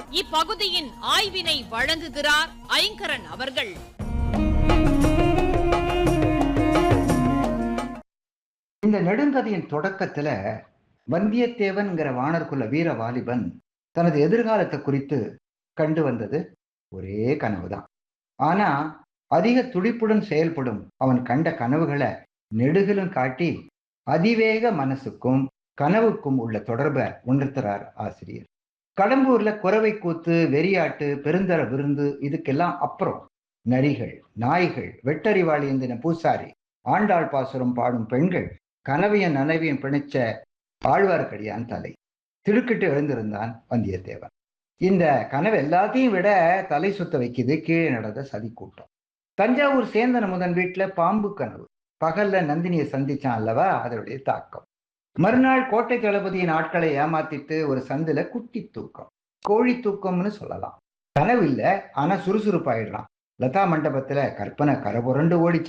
இப்பகுதியின் ஆய்வினை வழங்குகிறார் ஐங்கரன் அவர்கள் இந்த நெடுங்கதையின் தொடக்கத்துல வந்தியத்தேவன்கிற வானர்குல வீர வாலிபன் தனது எதிர்காலத்தை குறித்து கண்டு வந்தது ஒரே கனவுதான் ஆனா அதிக துடிப்புடன் செயல்படும் அவன் கண்ட கனவுகளை நெடுகிலும் காட்டி அதிவேக மனசுக்கும் கனவுக்கும் உள்ள தொடர்பை உணர்த்துறார் ஆசிரியர் கடம்பூர்ல குறவை கூத்து வெறியாட்டு பெருந்தர விருந்து இதுக்கெல்லாம் அப்புறம் நரிகள் நாய்கள் வெட்டறிவாளி எந்தின பூசாரி ஆண்டாள் பாசுரம் பாடும் பெண்கள் கனவையும் நனவையும் பிணைச்ச ஆழ்வார்க்கடியான் தலை திடுக்கிட்டு எழுந்திருந்தான் வந்தியத்தேவன் இந்த கனவு எல்லாத்தையும் விட தலை சுத்த வைக்குது கீழே நடந்த சதி கூட்டம் தஞ்சாவூர் சேந்தன முதன் வீட்டுல பாம்பு கனவு பகல்ல நந்தினியை சந்திச்சான் அல்லவா அதனுடைய தாக்கம் மறுநாள் கோட்டை தளபதியின் ஆட்களை ஏமாத்திட்டு ஒரு சந்துல குட்டி தூக்கம் கோழி தூக்கம்னு சொல்லலாம் கனவு இல்ல ஆனா சுறுசுறுப்பாயிடுறான் லதா மண்டபத்துல கற்பனை கரபுரண்டு ஓடிச்சு